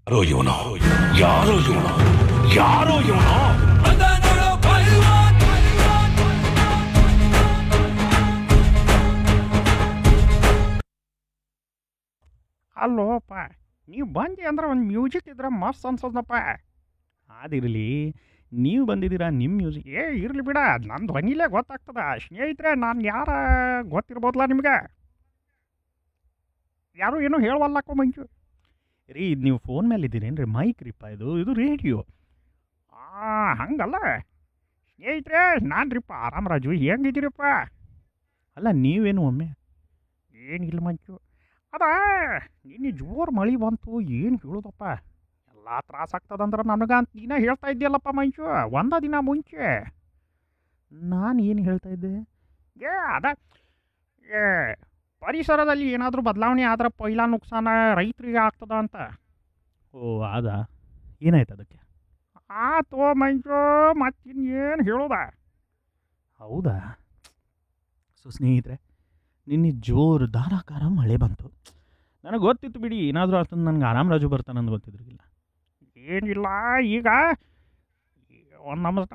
ಯಾರೋ ಇವನು ಯಾರೋ ಇವನು ಯಾರೋ ಇವನು ಅಲ್ಲೋಪ್ಪ ನೀವು ಬಂದಿ ಅಂದ್ರೆ ಒಂದು ಮ್ಯೂಸಿಕ್ ಇದ್ರೆ ಮಸ್ತ್ ಅನ್ಸೋದಪ್ಪ ಅದಿರಲಿ ನೀವು ಬಂದಿದ್ದೀರಾ ನಿಮ್ಮ ಮ್ಯೂಸಿಕ್ ಏ ಇರಲಿ ಬಿಡ ನನ್ನ ಧ್ವನಿಲೇ ಗೊತ್ತಾಗ್ತದ ಸ್ನೇಹಿತರೆ ನಾನು ಯಾರ ಗೊತ್ತಿರ್ಬೋದಲ್ಲ ನಿಮ್ಗೆ ಯಾರು ಏನೂ ಹೇಳವಲ್ಲಕ್ಕೋ ಮಂಜು ರೀ ಇದು ನೀವು ಫೋನ್ ಮೇಲೆ ಇದ್ದೀರೇನು ರೀ ಮೈಕ್ ರೀಪ್ಪ ಇದು ಇದು ರೇಡಿಯೋ ಹಾಂ ಹಂಗಲ್ಲ ಸ್ನೇಹಿತರೆ ನಾನು ರೀಪ್ಪ ಆರಾಮರಾಜು ಹೆಂಗಿದ್ದೀರಪ್ಪ ಅಲ್ಲ ನೀವೇನು ಒಮ್ಮೆ ಏನಿಲ್ಲ ಮಂಜು ಅದ ನಿನ್ನೆ ಜೋರು ಮಳೆ ಬಂತು ಏನು ಹೇಳೋದಪ್ಪ ಎಲ್ಲ ತ್ರಾಸ ಆಗ್ತದಂದ್ರೆ ನನಗೆ ಅಂತ ದಿನ ಹೇಳ್ತಾ ಇದ್ದೀಯಲ್ಲಪ್ಪ ಮಂಜು ಒಂದ ದಿನ ಮುಂಚೆ ನಾನು ಏನು ಹೇಳ್ತಾ ಇದ್ದೆ ಏ ಅದ ಏ ಪರಿಸರದಲ್ಲಿ ಏನಾದರೂ ಬದಲಾವಣೆ ಆದ್ರೆ ಪೈಲ ನುಕ್ಸಾನ ರೈತರಿಗೆ ಆಗ್ತದ ಅಂತ ಓ ಅದ ಏನಾಯ್ತು ಅದಕ್ಕೆ ಆತೋ ಮಂಜು ಮತ್ತಿನ್ನೇನು ಹೇಳೋದ ಹೌದಾ ಸೊ ಸ್ನೇಹಿತರೆ ನಿನ್ನೆ ಜೋರು ಧಾರಾಕಾರ ಮಳೆ ಬಂತು ನನಗೆ ಗೊತ್ತಿತ್ತು ಬಿಡಿ ಏನಾದರೂ ಆಗ್ತದೆ ನನಗೆ ಆರಾಮ್ ರಾಜು ಬರ್ತಾನಂದು ಗೊತ್ತಿದ್ರಿಗಿಲ್ಲ ಏನಿಲ್ಲ ಈಗ ಒಂದು ನಮ್ಮ